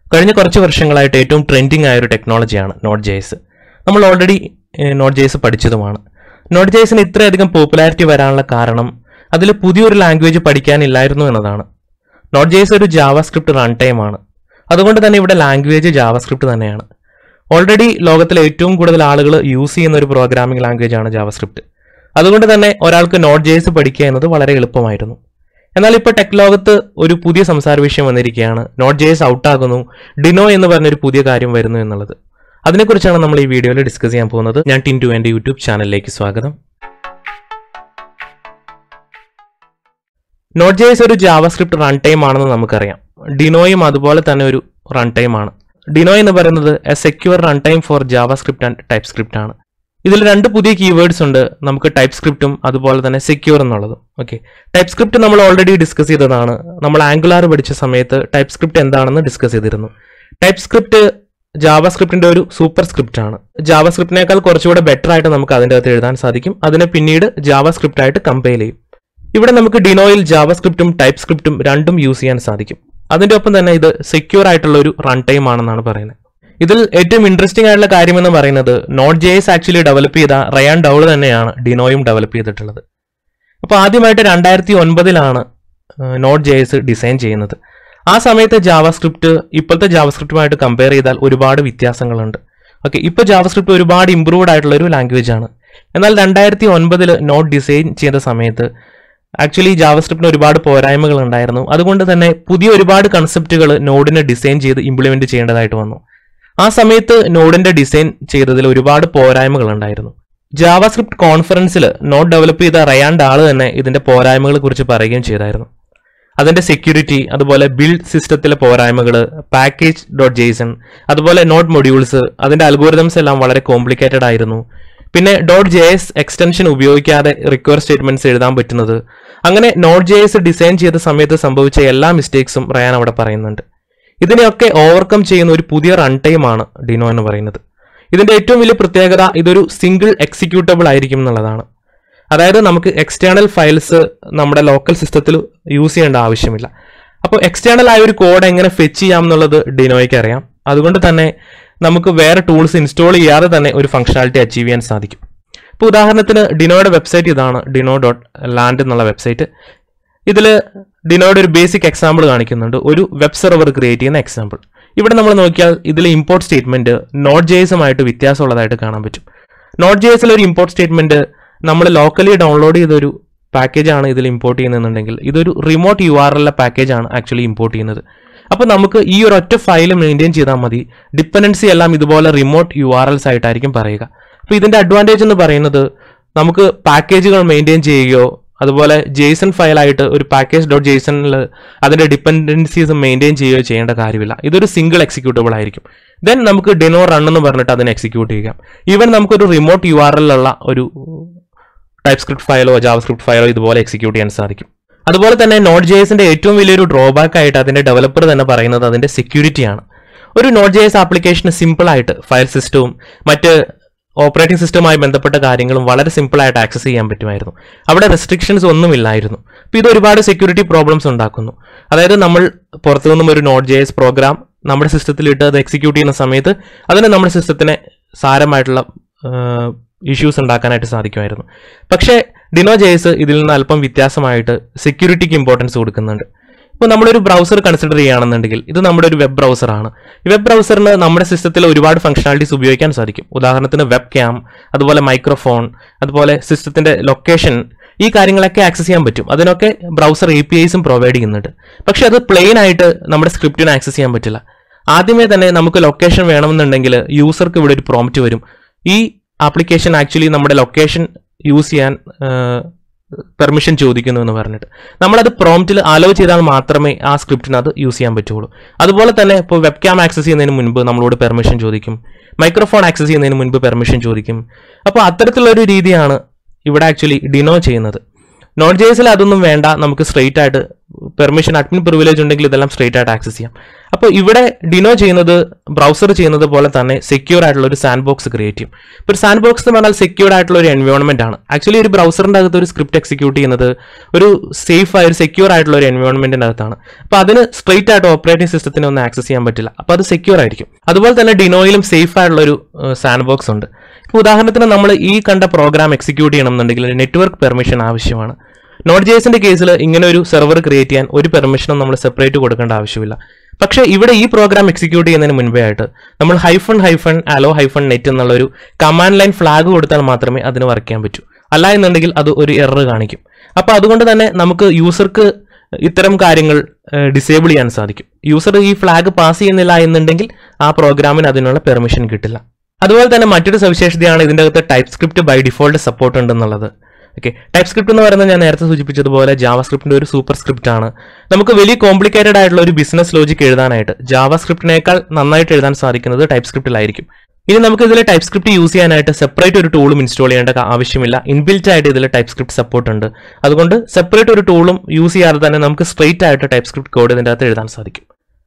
കഴിഞ്ഞ കുറച്ച് വർഷങ്ങളായിട്ട് ഏറ്റവും ട്രെൻഡിങ് ആയ ഒരു ടെക്നോളജിയാണ് നോട്ട് ജെയ്സ് നമ്മൾ ഓൾറെഡി നോട്ട് ജെയ്സ് പഠിച്ചതുമാണ് നോട്ട് ജെയ്സിന് ഇത്രയധികം പോപ്പുലാരിറ്റി വരാനുള്ള കാരണം അതിൽ പുതിയൊരു ലാംഗ്വേജ് പഠിക്കാനില്ലായിരുന്നു എന്നതാണ് നോട്ട് ജെയ്സ് ഒരു ജാവാസ്ക്രിപ്റ്റ് റൺ ടൈം ആണ് അതുകൊണ്ട് തന്നെ ഇവിടെ ലാംഗ്വേജ് ജാവാസ്ക്രിപ്റ്റ് തന്നെയാണ് ഓൾറെഡി ലോകത്തിലെ ഏറ്റവും കൂടുതൽ ആളുകൾ യൂസ് ചെയ്യുന്ന ഒരു പ്രോഗ്രാമിംഗ് ലാംഗ്വേജ് ആണ് ജാവാസ്ക്രിപ്റ്റ് അതുകൊണ്ട് തന്നെ ഒരാൾക്ക് നോട്ട് ജെയ്സ് പഠിക്കുക എന്നത് വളരെ എളുപ്പമായിരുന്നു എന്നാൽ ഇപ്പോൾ ടെക് ലോകത്ത് ഒരു പുതിയ സംസാര വിഷയം വന്നിരിക്കുകയാണ് നോട്ട് ജെയ്സ് ഔട്ടാകുന്നു ഡിനോ എന്ന് പറഞ്ഞൊരു പുതിയ കാര്യം വരുന്നു എന്നുള്ളത് അതിനെക്കുറിച്ചാണ് നമ്മൾ ഈ വീഡിയോയിൽ ഡിസ്കസ് ചെയ്യാൻ പോകുന്നത് ഞാൻ ടിൻറ്റു എൻ്റെ യൂട്യൂബ് ചാനലിലേക്ക് സ്വാഗതം നോട്ട് ജെയ്സ് ഒരു ജാവാസ്ക്രിപ്റ്റ് റൺ ടൈം ആണെന്ന് നമുക്കറിയാം ഡിനോയും അതുപോലെ തന്നെ ഒരു റൺ ടൈം ആണ് ഡിനോ എന്ന് പറയുന്നത് a secure runtime for JavaScript and TypeScript ആണ് ഇതിൽ രണ്ട് പുതിയ കീവേഡ്സ് ഉണ്ട് നമുക്ക് ടൈപ്പ് സ്ക്രിപ്റ്റും അതുപോലെ തന്നെ സെക്യൂർ എന്നുള്ളതും ഓക്കെ ടൈപ്പ് സ്ക്രിപ്റ്റ് നമ്മൾ ഓൾറെഡി ഡിസ്കസ് ചെയ്തതാണ് നമ്മൾ ആംഗുലാർ പഠിച്ച സമയത്ത് ടൈപ്പ് സ്ക്രിപ്റ്റ് എന്താണെന്ന് ഡിസ്കസ് ചെയ്തിരുന്നു ടൈപ്പ് സ്ക്രിപ്റ്റ് ജാവാസ്ക്രിപ്റ്റിന്റെ ഒരു സൂപ്പർ സ്ക്രിപ്റ്റ് ആണ് ജാവാസ്ക്രിപ്റ്റിനേക്കാൾ കുറച്ചുകൂടെ ബെറ്റർ ആയിട്ട് നമുക്ക് അതിൻ്റെ അകത്ത് എഴുതാൻ സാധിക്കും അതിനെ പിന്നീട് ജാവാസ്ക്രിപ്റ്റ് ആയിട്ട് കമ്പയർ ചെയ്യും ഇവിടെ നമുക്ക് ഡിനോയിൽ ജാവാസ്ക്രിപ്റ്റും ടൈപ്പ് സ്ക്രിപ്റ്റും രണ്ടും യൂസ് ചെയ്യാൻ സാധിക്കും അതിന്റെ ഒപ്പം തന്നെ ഇത് സെക്യൂർ ആയിട്ടുള്ള ഒരു റൺ ടൈം ആണെന്നാണ് പറയുന്നത് ഇതിൽ ഏറ്റവും ഇൻട്രസ്റ്റിംഗ് ആയിട്ടുള്ള കാര്യം എന്ന് പറയുന്നത് Node J S actually develop ചെയ്ത റയാൻ ഡൗൾ തന്നെയാണ് ഡിനോയും ഡെവലപ്പ് ചെയ്തിട്ടുള്ളത് അപ്പോൾ ആദ്യമായിട്ട് രണ്ടായിരത്തി ഒൻപതിലാണ് നോട്ട് ജെ എസ് ഡിസൈൻ ചെയ്യുന്നത് ആ സമയത്തെ ജാവാസ്ക്രിപ്റ്റ് ഇപ്പോഴത്തെ ജാവാസ്ക്രിപ്റ്റുമായിട്ട് കമ്പയർ ചെയ്താൽ ഒരുപാട് വ്യത്യാസങ്ങളുണ്ട് ഓക്കെ ഇപ്പോൾ ജാവാസ്ക്രിപ്റ്റ് ഒരുപാട് ഇമ്പ്രൂവ്ഡ് ആയിട്ടുള്ള ഒരു ലാംഗ്വേജ് ആണ് എന്നാൽ രണ്ടായിരത്തി ഒൻപതിൽ നോട്ട് ഡിസൈൻ ചെയ്ത സമയത്ത് ആക്ച്വലി ജാവാസ്ക്രിപ്റ്റിന് ഒരുപാട് പോരായ്മകൾ ഉണ്ടായിരുന്നു അതുകൊണ്ട് തന്നെ പുതിയ ഒരുപാട് കൺസെപ്റ്റുകൾ നോഡിനെ ഡിസൈൻ ചെയ്ത് ഇംപ്ലിമെന്റ് ചെയ്യേണ്ടതായിട്ട് വന്നു ആ സമയത്ത് നോഡിന്റെ ഡിസൈൻ ചെയ്തതിൽ ഒരുപാട് പോരായ്മകൾ ഉണ്ടായിരുന്നു ജാവാസ്ക്രിപ്റ്റ് കോൺഫറൻസിൽ നോട്ട് ഡെവലപ്പ് ചെയ്ത റയാൻഡ് ആള് തന്നെ ഇതിന്റെ പോരായ്മകളെ കുറിച്ച് പറയുകയും ചെയ്തായിരുന്നു അതിന്റെ സെക്യൂരിറ്റി അതുപോലെ ബിൽഡ് സിസ്റ്റത്തിലെ പോരായ്മകൾ പാക്കേജ് ഡോട്ട് ജെയ്സൺ അതുപോലെ നോട്ട് മൊഡ്യൂൾസ് അതിന്റെ അൽഗോരിതംസ് എല്ലാം വളരെ കോംപ്ലിക്കേറ്റഡ് ആയിരുന്നു പിന്നെ ഡോട്ട് ജെ എസ് എക്സ്റ്റൻഷൻ ഉപയോഗിക്കാതെ റിക്വയർ സ്റ്റേറ്റ്മെന്റ്സ് എഴുതാൻ പറ്റുന്നത് അങ്ങനെ നോട്ട് ജെ എസ് ഡിസൈൻ ചെയ്ത സമയത്ത് സംഭവിച്ച എല്ലാ മിസ്റ്റേക്സും റയാൻ അവിടെ പറയുന്നുണ്ട് ഇതിനെയൊക്കെ ഓവർകം ചെയ്യുന്ന ഒരു പുതിയ റൺ ടൈം ആണ് ഡിനോ എന്ന് പറയുന്നത് ഇതിന്റെ ഏറ്റവും വലിയ പ്രത്യേകത ഇതൊരു സിംഗിൾ എക്സിക്യൂട്ടബിൾ ആയിരിക്കും എന്നുള്ളതാണ് അതായത് നമുക്ക് എക്സ്റ്റേണൽ ഫയൽസ് നമ്മുടെ ലോക്കൽ സിസ്റ്റത്തിൽ യൂസ് ചെയ്യേണ്ട ആവശ്യമില്ല അപ്പോൾ എക്സ്റ്റേണൽ ആയ ഒരു കോഡ് എങ്ങനെ ഫെച്ച് ചെയ്യാം എന്നുള്ളത് ഡിനോയ്ക്ക് അറിയാം അതുകൊണ്ട് തന്നെ നമുക്ക് വേറെ ടൂൾസ് ഇൻസ്റ്റാൾ ചെയ്യാതെ തന്നെ ഒരു ഫംഗ്ഷനാലിറ്റി അച്ചീവ് ചെയ്യാൻ സാധിക്കും ഇപ്പോൾ ഉദാഹരണത്തിന് ഡിനോയുടെ വെബ്സൈറ്റ് ഇതാണ് ഡിനോ ഡോട്ട് ലാൻഡ് എന്നുള്ള വെബ്സൈറ്റ് ഇതിൽ ഡിനോയുടെ ഒരു ബേസിക് എക്സാമ്പിൾ കാണിക്കുന്നുണ്ട് ഒരു വെബ് സെർവർ ക്രിയേറ്റ് ചെയ്യുന്ന എക്സാമ്പിൾ ഇവിടെ നമ്മൾ നോക്കിയാൽ ഇതിൽ ഇമ്പോർട്ട് സ്റ്റേറ്റ്മെന്റ് നോട്ട് ജെയ്സുമായിട്ട് വ്യത്യാസമുള്ളതായിട്ട് കാണാൻ പറ്റും നോട്ട് ജെയ്സിൽ ഒരു ഇമ്പോർട്ട് സ്റ്റേറ്റ്മെന്റ് നമ്മൾ ലോക്കലി ഡൗൺലോഡ് ചെയ്തൊരു പാക്കേജ് ആണ് ഇതിൽ ഇമ്പോർട്ട് ചെയ്യുന്നുണ്ടെങ്കിൽ ഇതൊരു remote U R L package ആണ് ആക്ച്വലി ഇമ്പോർട്ട് ചെയ്യുന്നത് അപ്പോൾ നമുക്ക് ഈ ഒരു ഒറ്റ ഫയൽ മെയിൻറ്റെയിൻ ചെയ്താൽ മതി ഡിപ്പെൻഡൻസി എല്ലാം ഇതുപോലെ റിമോട്ട് യു ആർ എൽസ് ആയിട്ടായിരിക്കും പറയുക അപ്പോൾ ഇതിന്റെ അഡ്വാൻറ്റേജ് എന്ന് പറയുന്നത് നമുക്ക് പാക്കേജുകൾ മെയിൻറ്റെയിൻ ചെയ്യുകയോ അതുപോലെ ജെയ്സൺ ഫയലായിട്ട് ഒരു പാക്കേജ് ഡോട്ട് ജെയ്സണിൽ അതിന്റെ ഡിപ്പെൻഡൻസീസ് മെയിൻറ്റെയിൻ ചെയ്യുകയോ ചെയ്യേണ്ട കാര്യമില്ല ഇതൊരു സിംഗിൾ എക്സിക്യൂട്ടബിൾ ആയിരിക്കും ദെൻ നമുക്ക് ഡിനോ റൺ എന്ന് പറഞ്ഞിട്ട് അതിനെ എക്സിക്യൂട്ട് ചെയ്യാം ഈവൻ നമുക്കൊരു റിമോട്ട് യു ആർ എല്ലുള്ള ഒരു ടൈപ്പ് സ്ക്രിപ്റ്റ് ഫയലോ ജാവസ്ക്രിപ്റ്റ് ഫയലോ ഇതുപോലെ എക്സിക്യൂട്ട് ചെയ്യാൻ സാധിക്കും അതുപോലെ തന്നെ നോട്ട് ജെയ്സിന്റെ ഏറ്റവും വലിയൊരു ഡ്രോബാക്ക് ആയിട്ട് അതിന്റെ ഡെവലപ്പർ തന്നെ പറയുന്നത് അതിന്റെ സെക്യൂരിറ്റിയാണ് ഒരു നോട്ട് ജെയ്സ് ആപ്ലിക്കേഷന് സിമ്പിൾ ആയിട്ട് ഫയൽ സിസ്റ്റവും മറ്റ് ഓപ്പറേറ്റിംഗ് സിസ്റ്റവുമായി ബന്ധപ്പെട്ട കാര്യങ്ങളും വളരെ സിമ്പിൾ ആയിട്ട് ആക്സസ് ചെയ്യാൻ പറ്റുമായിരുന്നു അവിടെ റെസ്ട്രിക്ഷൻസ് ഒന്നുമില്ലായിരുന്നു അപ്പോൾ ഇത് ഒരുപാട് സെക്യൂരിറ്റി പ്രോബ്ലംസ് ഉണ്ടാക്കുന്നു അതായത് നമ്മൾ പുറത്തു നിന്നും ഒരു നോട്ട് ജെയ്സ് പ്രോഗ്രാം നമ്മുടെ സിസ്റ്റത്തിൽ ഇട്ട് അത് എക്സിക്യൂട്ട് ചെയ്യുന്ന സമയത്ത് അതിന് നമ്മുടെ സിസ്റ്റത്തിനെ സാരമായിട്ടുള്ള ഇഷ്യൂസ് ഉണ്ടാക്കാനായിട്ട് സാധിക്കുമായിരുന്നു പക്ഷേ ഡിനോ ജെയ്സ് ഇതിൽ നിന്ന് അല്പം വ്യത്യാസമായിട്ട് സെക്യൂരിറ്റിക്ക് ഇമ്പോർട്ടൻസ് കൊടുക്കുന്നുണ്ട് ഇപ്പോൾ നമ്മളൊരു ബ്രൗസർ കൺസിഡർ ചെയ്യുകയാണെന്നുണ്ടെങ്കിൽ ഇത് നമ്മുടെ ഒരു വെബ് ബ്രൗസറാണ് ഈ വെബ് ബ്രൗസറിന് നമ്മുടെ സിസ്റ്റത്തിൽ ഒരുപാട് ഫംഗ്ഷനാലിറ്റീസ് ഉപയോഗിക്കാൻ സാധിക്കും ഉദാഹരണത്തിന് വെബ് ക്യാം അതുപോലെ മൈക്രോഫോൺ അതുപോലെ സിസ്റ്റത്തിന്റെ ലൊക്കേഷൻ ഈ കാര്യങ്ങളൊക്കെ ആക്സസ് ചെയ്യാൻ പറ്റും അതിനൊക്കെ ബ്രൗസർ എ പി ഐസും പ്രൊവൈഡ് ചെയ്യുന്നുണ്ട് പക്ഷെ അത് പ്ലെയിൻ ആയിട്ട് നമ്മുടെ സ്ക്രിപ്റ്റിന് ആക്സസ് ചെയ്യാൻ പറ്റില്ല ആദ്യമേ തന്നെ നമുക്ക് ലൊക്കേഷൻ വേണമെന്നുണ്ടെങ്കിൽ യൂസർക്ക് ഇവിടെ ഒരു പ്രോംപ്റ്റ് വരും ഈ ആപ്ലിക്കേഷൻ ആക്ച്വലി നമ്മുടെ ലൊക്കേഷൻ യൂസ് ചെയ്യാൻ പെർമിഷൻ ചോദിക്കുന്നു എന്ന് പറഞ്ഞിട്ട് നമ്മളത് പ്രോംപ്റ്റിൽ അലോ ചെയ്താൽ മാത്രമേ ആ സ്ക്രിപ്റ്റിന് അത് യൂസ് ചെയ്യാൻ പറ്റുള്ളൂ അതുപോലെ തന്നെ ഇപ്പോൾ വെബ് ക്യാം ആക്സസ് ചെയ്യുന്നതിന് മുൻപ് നമ്മളോട് പെർമിഷൻ ചോദിക്കും മൈക്രോഫോൺ ആക്സസ് ചെയ്യുന്നതിന് മുൻപ് പെർമിഷൻ ചോദിക്കും അപ്പോൾ അത്തരത്തിലുള്ള ഒരു രീതിയാണ് ഇവിടെ ആക്ച്വലി ഡിനോ ചെയ്യുന്നത് നോട്ട് ജേസിൽ അതൊന്നും വേണ്ട നമുക്ക് സ്ട്രെയിറ്റ് ആയിട്ട് പെർമിഷൻ അഡ്മിൻ പ്രിവിലേജ് ഉണ്ടെങ്കിൽ ഇതെല്ലാം സ്ട്രേറ്റ് ആയിട്ട് ആക്സസ് ചെയ്യാം അപ്പോൾ ഇവിടെ ഡിനോ ചെയ്യുന്നത് ബ്രൗസർ ചെയ്യുന്നത് പോലെ തന്നെ സെക്യൂർ ആയിട്ടുള്ള ഒരു സാൻഡ് ബോക്സ് ക്രിയേറ്റ് ചെയ്യും ഇപ്പോൾ ഒരു സാൻഡ് ബോക്സ് എന്ന് പറഞ്ഞാൽ സെക്യൂർ ആയിട്ടുള്ള ഒരു എൻവയോൺമെന്റ് ആണ് ആക്ച്വലി ഒരു ബ്രൗസറിന്റെ അകത്ത് ഒരു സ്ക്രിപ്റ്റ് എക്സിക്യൂട്ട് ചെയ്യുന്നത് ഒരു സേഫ് ആയ ഒരു സെക്യൂർ ആയിട്ടുള്ള ഒരു എൻവയോൺമെന്റിന്റെ അകത്താണ് അപ്പോൾ അതിന് സ്ട്രേറ്റ് ആയിട്ട് ഓപ്പറേറ്റിംഗ് സിസ്റ്റത്തിന് ഒന്നും ആക്സസ് ചെയ്യാൻ പറ്റില്ല അപ്പോൾ അത് സെക്യൂർ ആയിരിക്കും അതുപോലെ തന്നെ ഡിനോയിലും സേഫ് ആയിട്ടുള്ള ഒരു സാൻഡ് ബോക്സ് ഉണ്ട് ഇപ്പോൾ ഉദാഹരണത്തിന് നമ്മൾ ഈ കണ്ട പ്രോഗ്രാം എക്സിക്യൂട്ട് ചെയ്യണമെന്നുണ്ടെങ്കിൽ നെറ്റ്വർക്ക് പെർമിഷൻ ആവശ്യമാണ് നോട്ട് ജേസിന്റെ കേസിൽ ഇങ്ങനെ ഒരു സെർവർ ക്രിയേറ്റ് ചെയ്യാൻ ഒരു പെർമിഷനും നമ്മൾ സെപ്പറേറ്റ് കൊടുക്കേണ്ട ആവശ്യമില്ല പക്ഷേ ഇവിടെ ഈ പ്രോഗ്രാം എക്സിക്യൂട്ട് ചെയ്യുന്നതിന് മുൻപേ ആയിട്ട് നമ്മൾ hyphen hyphen allow hyphen net എന്നുള്ള ഒരു കമാൻഡ് ലൈൻ ഫ്ലാഗ് കൊടുത്താൽ മാത്രമേ അതിന് വർക്ക് ചെയ്യാൻ പറ്റൂ അല്ല എന്നുണ്ടെങ്കിൽ അത് ഒരു എറർ കാണിക്കും അപ്പോൾ അതുകൊണ്ട് തന്നെ നമുക്ക് യൂസർക്ക് ഇത്തരം കാര്യങ്ങൾ ഡിസേബിൾ ചെയ്യാൻ സാധിക്കും യൂസർ ഈ ഫ്ലാഗ് പാസ് ചെയ്യുന്നില്ല എന്നുണ്ടെങ്കിൽ ആ പ്രോഗ്രാമിന് അതിനുള്ള പെർമിഷൻ കിട്ടില്ല അതുപോലെ തന്നെ മറ്റൊരു സവിശേഷതയാണ് ഇതിൻ്റെ അകത്ത് TypeScript by default support ഉണ്ടെന്നുള്ളത് ഓക്കെ ടൈപ്പ് സ്ക്രിപ്റ്റ് എന്ന് പറയുന്നത് ഞാൻ നേരത്തെ സൂചിപ്പിച്ചതുപോലെ ജാവ സ്ക്രിപ്റ്റിന്റെ ഒരു സൂപ്പർ സ്ക്രിപ്റ്റ് ആണ് നമുക്ക് വലിയ കോംപ്ലിക്കേറ്റഡ് ആയിട്ടുള്ള ഒരു ബിസിനസ് ലോജിക് എഴുതാനായിട്ട് ജാവ സ്ക്രിപ്റ്റിനേക്കാൾ നന്നായിട്ട് എഴുതാൻ സാധിക്കുന്നത് ടൈപ്പ് സ്ക്രിപ്റ്റിലായിരിക്കും ഇനി നമുക്ക് ഇതിൽ ടൈപ്പ് സ്ക്രിപ്റ്റ് യൂസ് ചെയ്യാനായിട്ട് സെപ്പറേറ്റ് ഒരു ടൂളും ഇൻസ്റ്റാൾ ചെയ്യേണ്ട ക- ആവശ്യമില്ല ഇൻബിൽറ്റ് ആയിട്ട് ഇതിൽ ടൈപ്പ് സ്ക്രിപ്റ്റ് സപ്പോർട്ട് ഉണ്ട് അതുകൊണ്ട് സെപ്പറേറ്റ് ഒരു ടൂളും യൂസ് ചെയ്യാതെ തന്നെ നമുക്ക് സ്ട്രെയിറ്റ് ആയിട്ട് ടൈപ്പ് സ്ക്രിപ്റ്റ് കോഡ് ഇതിൻ്റെ അകത്ത് എഴുതാൻ സാധിക്കും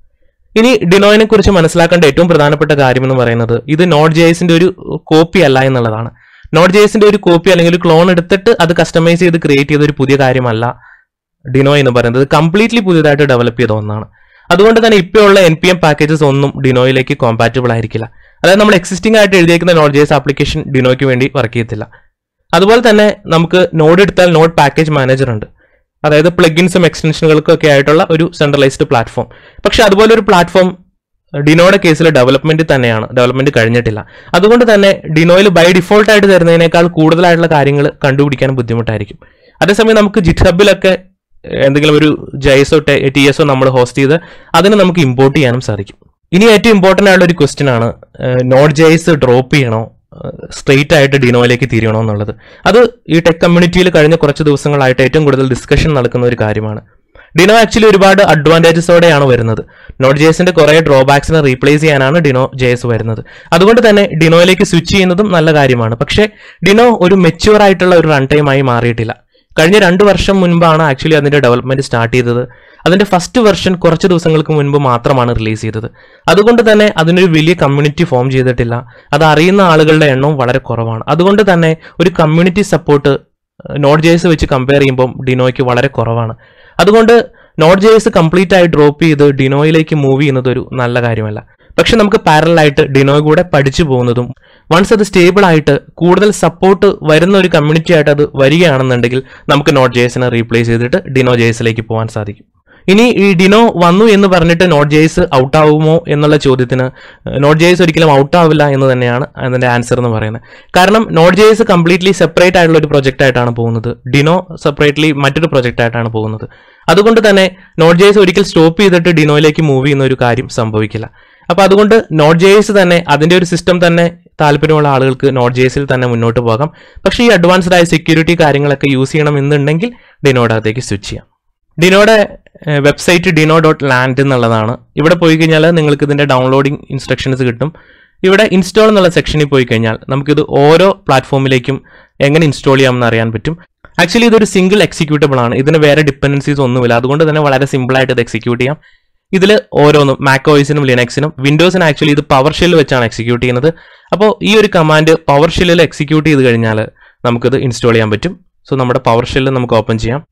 ഇനി ഡിനോയിനെ കുറിച്ച് മനസ്സിലാക്കേണ്ട ഏറ്റവും പ്രധാനപ്പെട്ട കാര്യം എന്ന് പറയുന്നത് ഇത് നോട്ട് ജെയ്സിന്റെ ഒരു കോപ്പി അല്ല എന്നുള്ളതാണ് നോട്ട് ജെയ്സിന്റെ ഒരു കോപ്പി അല്ലെങ്കിൽ ഒരു ക്ലോൺ എടുത്തിട്ട് അത് കസ്റ്റമൈസ് ചെയ്ത് ക്രിയേറ്റ് ചെയ്ത ഒരു പുതിയ കാര്യമല്ല ഡിനോ എന്ന് പറയുന്നത് കംപ്ലീറ്റ്ലി പുതിയതായിട്ട് ഡെവലപ്പ് ചെയ്ത ഒന്നാണ് അതുകൊണ്ട് തന്നെ ഇപ്പോഴുള്ള എൻ പി എം പാക്കേജസ് ഒന്നും ഡിനോയിലേക്ക് കോമ്പാറ്റബിൾ ആയിരിക്കില്ല അതായത് നമ്മൾ എക്സിസ്റ്റിംഗ് ആയിട്ട് എഴുതിയേക്കുന്ന നോട്ട് ജെയ്സ് ആപ്ലിക്കേഷൻ ഡിനോയ്ക്ക് വേണ്ടി വർക്ക് ചെയ്യത്തില്ല അതുപോലെ തന്നെ നമുക്ക് നോഡ് എടുത്താൽ നോഡ് പാക്കേജ് മാനേജർ ഉണ്ട് അതായത് പ്ലഗിൻസും എക്സ്റ്റൻഷനുകൾക്കും ഒക്കെ ആയിട്ടുള്ള ഒരു സെൻട്രലൈസ്ഡ് പ്ലാറ്റ്ഫോം പക്ഷെ അതുപോലെ ഒരു പ്ലാറ്റ്ഫോം ഡിനോയുടെ കേസിൽ ഡെവലപ്മെന്റ് തന്നെയാണ് ഡെവലപ്മെന്റ് കഴിഞ്ഞിട്ടില്ല അതുകൊണ്ട് തന്നെ ഡിനോയിൽ ബൈ ഡിഫോൾട്ട് ആയിട്ട് തരുന്നതിനേക്കാൾ കൂടുതലായിട്ടുള്ള കാര്യങ്ങൾ കണ്ടുപിടിക്കാൻ ബുദ്ധിമുട്ടായിരിക്കും അതേസമയം നമുക്ക് ജിറ്റ് ഹബിലൊക്കെ എന്തെങ്കിലും ഒരു ജെയ്സോ ടി എസോ നമ്മൾ ഹോസ്റ്റ് ചെയ്ത് അതിന് നമുക്ക് ഇമ്പോർട്ട് ചെയ്യാനും സാധിക്കും ഇനി ഏറ്റവും ഇമ്പോർട്ടൻ്റ് ആയിട്ടുള്ള ഒരു ക്വസ്റ്റ്യൻ ആണ് നോട്ട് ജെയ്സ് ഡ്രോപ്പ് ചെയ്യണോ സ്ട്രെയിറ്റ് ആയിട്ട് ഡിനോയിലേക്ക് തിരിയണോ എന്നുള്ളത് അത് ഈ ടെക് കമ്മ്യൂണിറ്റിയിൽ കഴിഞ്ഞ കുറച്ച് ദിവസങ്ങളായിട്ട് ഏറ്റവും കൂടുതൽ ഡിസ്കഷൻ നടക്കുന്ന ഒരു കാര്യമാണ് ഡിനോ ആക്ച്വലി ഒരുപാട് അഡ്വാൻറ്റേജസോടെയാണ് വരുന്നത് നോട്ട് ജെയ്സിന്റെ കുറെ ഡ്രോബാക്സിനെ റീപ്ലേസ് ചെയ്യാനാണ് ഡിനോ ജെയ്സ് വരുന്നത് അതുകൊണ്ട് തന്നെ ഡിനോയിലേക്ക് സ്വിച്ച് ചെയ്യുന്നതും നല്ല കാര്യമാണ് പക്ഷേ ഡിനോ ഒരു മെച്യൂർ ആയിട്ടുള്ള ഒരു റൺ ടൈമായി മാറിയിട്ടില്ല കഴിഞ്ഞ രണ്ട് വർഷം മുൻപാണ് ആക്ച്വലി അതിന്റെ ഡെവലപ്മെന്റ് സ്റ്റാർട്ട് ചെയ്തത് അതിന്റെ ഫസ്റ്റ് വെർഷൻ കുറച്ച് ദിവസങ്ങൾക്ക് മുൻപ് മാത്രമാണ് റിലീസ് ചെയ്തത് അതുകൊണ്ട് തന്നെ അതിനൊരു വലിയ കമ്മ്യൂണിറ്റി ഫോം ചെയ്തിട്ടില്ല അത് അറിയുന്ന ആളുകളുടെ എണ്ണവും വളരെ കുറവാണ് അതുകൊണ്ട് തന്നെ ഒരു കമ്മ്യൂണിറ്റി സപ്പോർട്ട് നോട്ട് ജേഴ്സ് വെച്ച് കമ്പയർ ചെയ്യുമ്പോൾ ഡിനോയ്ക്ക് വളരെ കുറവാണ് അതുകൊണ്ട് നോട്ട് ജേഴ്സ് കംപ്ലീറ്റ് ആയി ഡ്രോപ്പ് ചെയ്ത് ഡിനോയിലേക്ക് മൂവ് ചെയ്യുന്നത് ഒരു നല്ല കാര്യമല്ല പക്ഷെ നമുക്ക് പാരലായിട്ട് ഡിനോ കൂടെ പഠിച്ചു പോകുന്നതും വൺസ് അത് സ്റ്റേബിൾ ആയിട്ട് കൂടുതൽ സപ്പോർട്ട് വരുന്ന ഒരു കമ്മ്യൂണിറ്റി ആയിട്ട് അത് വരികയാണെന്നുണ്ടെങ്കിൽ നമുക്ക് നോട്ട് ജേഴ്സിനെ റീപ്ലേസ് ചെയ്തിട്ട് ഡിനോ ജേഴ്സിലേക്ക് പോകാൻ സാധിക്കും ഇനി ഈ ഡിനോ വന്നു എന്ന് പറഞ്ഞിട്ട് നോട്ട് ജേഴ്സ് ഔട്ട് ആവുമോ എന്നുള്ള ചോദ്യത്തിന് നോട്ട് ജേഴ്സ് ഒരിക്കലും ഔട്ട് ആവില്ല എന്ന് തന്നെയാണ് അതിന്റെ ആൻസർ എന്ന് പറയുന്നത് കാരണം നോട്ട് ജേഴ്സ് കംപ്ലീറ്റ്ലി സെപ്പറേറ്റ് ആയിട്ടുള്ള ഒരു പ്രൊജക്റ്റ് ആയിട്ടാണ് പോകുന്നത് ഡിനോ സെപ്പറേറ്റ്ലി മറ്റൊരു പ്രൊജക്റ്റ് ആയിട്ടാണ് പോകുന്നത് അതുകൊണ്ട് തന്നെ നോട്ട് ജേഴ്സ് ഒരിക്കൽ സ്റ്റോപ്പ് ചെയ്തിട്ട് ഡിനോയിലേക്ക് മൂവ് ചെയ്യുന്ന ഒരു കാര്യം സംഭവിക്കില്ല അപ്പൊ അതുകൊണ്ട് നോട്ട് ജേഴ്സ് തന്നെ അതിന്റെ ഒരു സിസ്റ്റം തന്നെ താല്പര്യമുള്ള ആളുകൾക്ക് നോട്ട് ജേഴ്സിൽ തന്നെ മുന്നോട്ട് പോകാം പക്ഷേ ഈ അഡ്വാൻസ്ഡ് ആയ സെക്യൂരിറ്റി കാര്യങ്ങളൊക്കെ യൂസ് ചെയ്യണം എന്നുണ്ടെങ്കിൽ ഡിനോയുടെ അകത്തേക്ക് സ്വിച്ച് ചെയ്യാം ഡിനോയുടെ വെബ്സൈറ്റ് ഡിനോ ഡോട്ട് ലാൻഡ് എന്നുള്ളതാണ് ഇവിടെ പോയി കഴിഞ്ഞാൽ നിങ്ങൾക്ക് ഇതിന്റെ ഡൗൺലോഡിംഗ് ഇൻസ്ട്രക്ഷൻസ് കിട്ടും ഇവിടെ ഇൻസ്റ്റാൾ എന്നുള്ള സെക്ഷനിൽ പോയി കഴിഞ്ഞാൽ നമുക്കിത് ഓരോ പ്ലാറ്റ്ഫോമിലേക്കും എങ്ങനെ ഇൻസ്റ്റാൾ ചെയ്യാമെന്ന് അറിയാൻ പറ്റും ആക്ച്വലി ഇതൊരു സിംഗിൾ എക്സിക്യൂട്ടബിൾ ആണ് ഇതിന് വേറെ ഡിപ്പെൻഡൻസീസ് ഒന്നുമില്ല അതുകൊണ്ട് തന്നെ വളരെ സിമ്പിൾ ആയിട്ട് ഇത് എക്സിക്യൂട്ട് ചെയ്യാം ഇതിൽ ഓരോന്നും മാക്കോയിസിനും ലിനക്സിനും വിൻഡോസിനും ആക്ച്വലി ഇത് പവർ ഷെല്ലിൽ വെച്ചാണ് എക്സിക്യൂട്ട് ചെയ്യുന്നത് അപ്പോൾ ഈ ഒരു കമാൻഡ് പവർ ഷെല്ലിൽ എക്സിക്യൂട്ട് ചെയ്ത് കഴിഞ്ഞാൽ നമുക്കിത് ഇൻസ്റ്റാൾ ചെയ്യാൻ പറ്റും സോ നമ്മുടെ പവർ ഷെല്ല് നമുക്ക് ഓപ്പൺ ചെയ്യാം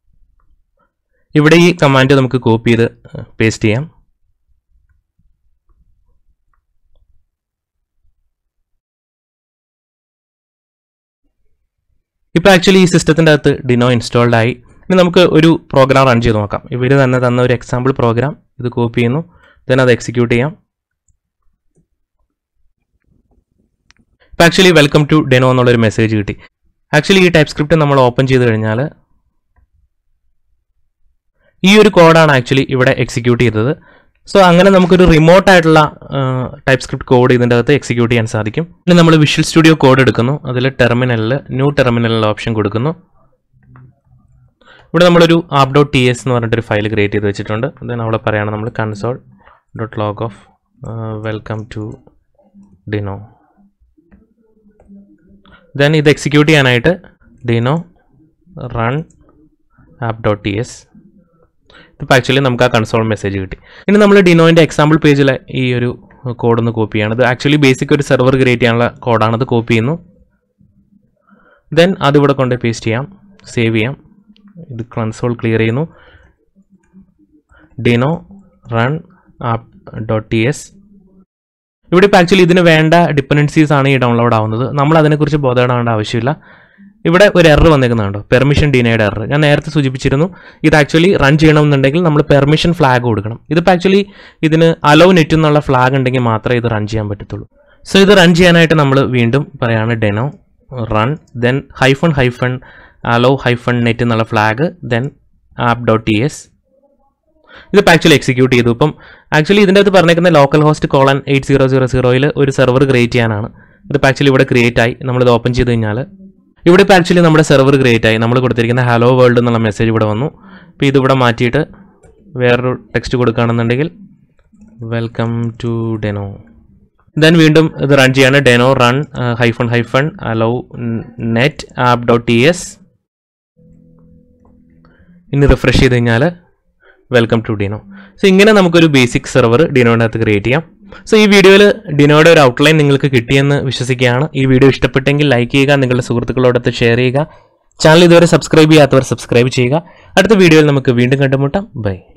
ഇവിടെ ഈ കമാൻഡ് നമുക്ക് കോപ്പി ചെയ്ത് പേസ്റ്റ് ചെയ്യാം ഇപ്പോൾ ആക്ച്വലി ഈ സിസ്റ്റത്തിൻ്റെ അകത്ത് ഡിനോ ഇൻസ്റ്റാൾഡ് ആയി ഇനി നമുക്ക് ഒരു പ്രോഗ്രാം റൺ ചെയ്ത് നോക്കാം ഇവർ തന്നെ തന്ന ഒരു എക്സാമ്പിൾ പ്രോഗ്രാം ഇത് കോപ്പി ചെയ്യുന്നു ദെൻ അത് എക്സിക്യൂട്ട് ചെയ്യാം ഇപ്പോൾ ആക്ച്വലി വെൽക്കം ടു ഡെനോ എന്നുള്ളൊരു മെസ്സേജ് കിട്ടി ആക്ച്വലി ഈ ടൈപ്പ് സ്ക്രിപ്റ്റ് നമ്മൾ ഓപ്പൺ ചെയ്ത് കഴിഞ്ഞാൽ ഈ ഒരു കോഡാണ് ആക്ച്വലി ഇവിടെ എക്സിക്യൂട്ട് ചെയ്തത് സോ അങ്ങനെ നമുക്കൊരു റിമോട്ട് ആയിട്ടുള്ള ടൈപ്പ് സ്ക്രിപ്റ്റ് കോഡ് ഇതിൻ്റെ അകത്ത് എക്സിക്യൂട്ട് ചെയ്യാൻ സാധിക്കും ഇനി നമ്മൾ വിഷ്വൽ സ്റ്റുഡിയോ കോഡ് എടുക്കുന്നു അതിൽ ടെർമിനലിൽ ന്യൂ ടെർമിനലിൽ ഓപ്ഷൻ കൊടുക്കുന്നു ഇവിടെ നമ്മളൊരു ആപ്പ് ഡോട്ട് ടി എസ് എന്ന് പറഞ്ഞിട്ടൊരു ഫയൽ ക്രിയേറ്റ് ചെയ്ത് വെച്ചിട്ടുണ്ട് ദെൻ അവിടെ പറയുകയാണ് നമ്മൾ console dot log of welcome to Deno then ഇത് എക്സിക്യൂട്ട് ചെയ്യാനായിട്ട് Deno run app dot T S ഇപ്പോൾ ആക്ച്വലി നമുക്ക് ആ കൺസോൾ മെസ്സേജ് കിട്ടി ഇനി നമ്മൾ ഡിനോയിൻ്റെ എക്സാമ്പിൾ പേജിലെ ഈ ഒരു കോഡ് ഒന്ന് കോപ്പി ചെയ്യണം ഇത് ആക്ച്വലി ബേസിക് ഒരു സെർവർ ക്രിയേറ്റ് ചെയ്യാനുള്ള കോഡാണ് അത് കോപ്പി ചെയ്യുന്നു ദെൻ അതിവിടെ കൊണ്ട് പേസ്റ്റ് ചെയ്യാം സേവ് ചെയ്യാം ഇത് കൺസോൾ ക്ലിയർ ചെയ്യുന്നു Deno run app dot T S ഇവിടെ ഇപ്പോൾ ആക്ച്വലി ഇതിന് വേണ്ട ഡിപ്പെൻഡൻസീസ് ആണ് ഈ ഡൗൺലോഡ് ആവുന്നത് നമ്മൾ അതിനെക്കുറിച്ച് ബോധപ്പെടേണ്ട ആവശ്യമില്ല ഇവിടെ ഒരു എറർ വന്നേക്കുന്നുണ്ടോ പെർമിഷൻ ഡിനൈഡ് എറർ ഞാൻ നേരത്തെ സൂചിപ്പിച്ചിരുന്നു ഇത് ആക്ച്വലി റൺ ചെയ്യണമെന്നുണ്ടെങ്കിൽ നമ്മൾ പെർമിഷൻ ഫ്ലാഗ് കൊടുക്കണം ഇതിപ്പോൾ ആക്ച്വലി ഇതിന് അലോ നെറ്റ് എന്നുള്ള ഫ്ലാഗ് ഉണ്ടെങ്കിൽ മാത്രമേ ഇത് റൺ ചെയ്യാൻ പറ്റത്തുള്ളൂ സോ ഇത് റൺ ചെയ്യാനായിട്ട് നമ്മൾ വീണ്ടും പറയാണ് Deno run then hyphen hyphen allow hyphen net എന്നുള്ള flag then app dot T S ഇതിപ്പോൾ ആക്ച്വലി എക്സിക്യൂട്ട് ചെയ്തു ഇപ്പം ആക്ച്വലി ഇതിൻ്റെ അകത്ത് പറഞ്ഞേക്കുന്ന localhost colon eight zero zero സീറോയിൽ ഒരു സെർവർ ക്രിയേറ്റ് ചെയ്യാനാണ് ഇതിപ്പോൾ ആക്ച്വലി ഇവിടെ ക്രിയേറ്റ് ആയി നമ്മളിത് ഓപ്പൺ ചെയ്ത് കഴിഞ്ഞാൽ ഇവിടെ ഇപ്പോൾ ആക്ച്വലി നമ്മുടെ സെർവർ ക്രിയേറ്റ് ആയി നമ്മൾ കൊടുത്തിരിക്കുന്ന ഹലോ വേൾഡ് എന്നുള്ള മെസ്സേജ് ഇവിടെ വന്നു അപ്പോൾ ഇതിവിടെ മാറ്റിയിട്ട് വേറൊരു ടെക്സ്റ്റ് കൊടുക്കുകയാണെന്നുണ്ടെങ്കിൽ വെൽക്കം ടു ഡെനോ ദെൻ വീണ്ടും ഇത് റൺ ചെയ്യാണ് Deno run hyphen hyphen allow net app dot T S ഇനി റിഫ്രഷ് ചെയ്ത് കഴിഞ്ഞാൽ വെൽക്കം ടു ഡിനോ സോ ഇങ്ങനെ നമുക്കൊരു ബേസിക് സെർവർ ഡിനോയുടെ അകത്ത് ക്രിയേറ്റ് ചെയ്യാം സോ ഈ വീഡിയോയിൽ ഡിനോയുടെ ഒരു ഔട്ട്ലൈൻ നിങ്ങൾക്ക് കിട്ടിയെന്ന് വിശ്വസിക്കുകയാണ് ഈ വീഡിയോ ഇഷ്ടപ്പെട്ടെങ്കിൽ ലൈക്ക് ചെയ്യുക നിങ്ങളുടെ സുഹൃത്തുക്കളോടൊത്ത് ഷെയർ ചെയ്യുക ചാനൽ ഇതുവരെ സബ്സ്ക്രൈബ് ചെയ്യാത്തവർ സബ്സ്ക്രൈബ് ചെയ്യുക അടുത്ത വീഡിയോയിൽ നമുക്ക് വീണ്ടും കണ്ടുമുട്ടാം ബൈ